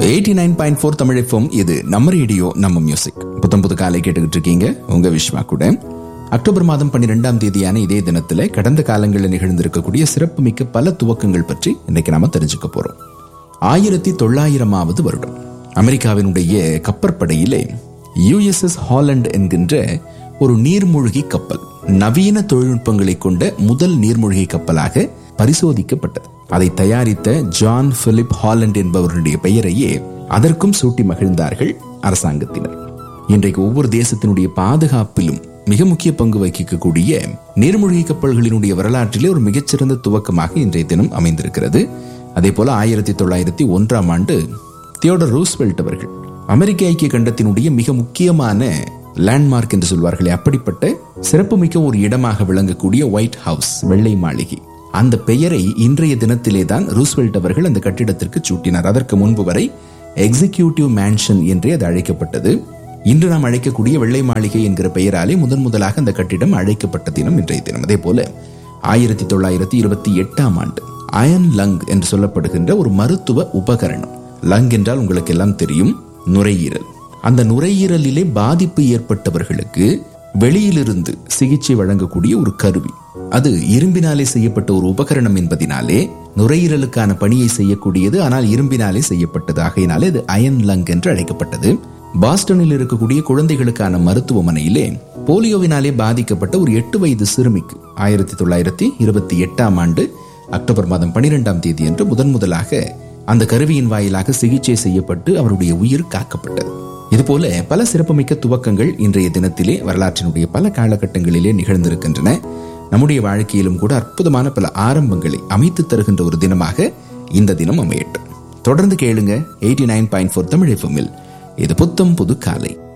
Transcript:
eighty nine point four Tamil FM இது நம்ம radio நம்ம மியூசிக் புத்தம் புது காலை கேட்டுக்கிட்டு இருக்கீங்க உங்க விஸ்வா கூட அக்டோபர் மாதம் பன்னிரெண்டாம் தேதியான இதே தினத்துல கடந்த காலங்களில் நிகழ்ந்திருக்கக்கூடிய சிறப்புமிக்க பல துவக்கங்கள் பற்றி இன்னைக்கு நாம தெரிஞ்சுக்க போறோம் ஆயிரத்தி தொள்ளாயிரமாவது வருடம் அமெரிக்காவினுடைய கப்பற்படையிலே யுஎஸ்எஸ் ஹாலண்ட் என்கின்ற ஒரு நீர்மூழ்கி கப்பல் நவீன தொழில்நுட்பங்களை கொண்ட முதல் நீர்மூழ்கி கப்பலாக பரிசோதிக்கப்பட்டது அதை தயாரித்த ஜான் பிலிப் ஹாலண்ட் என்பவருடைய பெயரையே அதற்கும் சூட்டி மகிழ்ந்தார்கள் அரசாங்கத்தினர் இன்றைக்கு ஒவ்வொரு தேசத்தினுடைய பாதுகாப்பிலும் மிக முக்கிய பங்கு வகிக்கக்கூடிய நீர்மூழ்கி கப்பல்களினுடைய வரலாற்றிலே ஒரு மிகச்சிறந்த துவக்கமாக இன்றைய தினம் அமைந்திருக்கிறது அதே போல ஆயிரத்தி தொள்ளாயிரத்தி ஒன்றாம் ஆண்டு தியோடர் ரூஸ்வெல்ட் அவர்கள் அமெரிக்க ஐக்கிய கண்டத்தினுடைய மிக முக்கியமான லேண்ட்மார்க் என்று சொல்வார்களே அப்படிப்பட்ட சிறப்புமிக்க ஒரு இடமாக விளங்கக்கூடிய ஒயிட் ஹவுஸ் வெள்ளை மாளிகை அந்த பெயரை இன்றைய தினத்திலே தான் ரூஸ்வெல்ட் அவர்கள் அந்த கட்டிடத்திற்கு சூட்டினார் அதற்கு முன்பு வரை எக்ஸிகியூட்டிவ் மேன்ஷன் என்றே அது அழைக்கப்பட்டது இன்று நாம் அழைக்கக்கூடிய வெள்ளை மாளிகை என்கிற பெயராலே முதன் முதலாக அந்த கட்டிடம் அழைக்கப்பட்ட தினம் இன்றைய தினம் அதே போல ஆயிரத்தி தொள்ளாயிரத்தி இருபத்தி எட்டாம் ஆண்டு அயன் லங் என்று சொல்லப்படுகின்ற ஒரு மருத்துவ உபகரணம் லங் என்றால் உங்களுக்கு எல்லாம் தெரியும் நுரையீரல் அந்த நுரையீரலிலே பாதிப்பு ஏற்பட்டவர்களுக்கு வெளியிலிருந்து சிகிச்சை வழங்கக்கூடிய ஒரு கருவி அது இரும்பினாலே செய்யப்பட்ட ஒரு உபகரணம் என்பதினாலே நுரையீரலுக்கான பணியை செய்யக்கூடியது ஆனால் இரும்பினாலே செய்யப்பட்டது ஆகையினாலே அது அயன் லங் என்று அழைக்கப்பட்டது பாஸ்டனில் இருக்கக்கூடிய குழந்தைகளுக்கான மருத்துவமனையிலே போலியோவினாலே பாதிக்கப்பட்ட ஒரு எட்டு வயது சிறுமிக்கு ஆயிரத்தி தொள்ளாயிரத்தி இருபத்தி எட்டாம் ஆண்டு அக்டோபர் மாதம் பனிரெண்டாம் தேதி என்று முதன் முதலாக அந்த கருவியின் வாயிலாக சிகிச்சை செய்யப்பட்டு அவருடைய உயிர் காக்கப்பட்டது இதுபோல பல சிறப்புமிக்க துவக்கங்கள் இன்றைய தினத்திலே வரலாற்றினுடைய பல காலகட்டங்களிலே நிகழ்ந்திருக்கின்றன நம்முடைய வாழ்க்கையிலும் கூட அற்புதமான பல ஆரம்பங்களை அமைத்து தருகின்ற ஒரு தினமாக இந்த தினம் அமையட்டும் தொடர்ந்து கேளுங்க eighty nine point four Tamil எஃப்எம்மில் இது புத்தம் புது காலை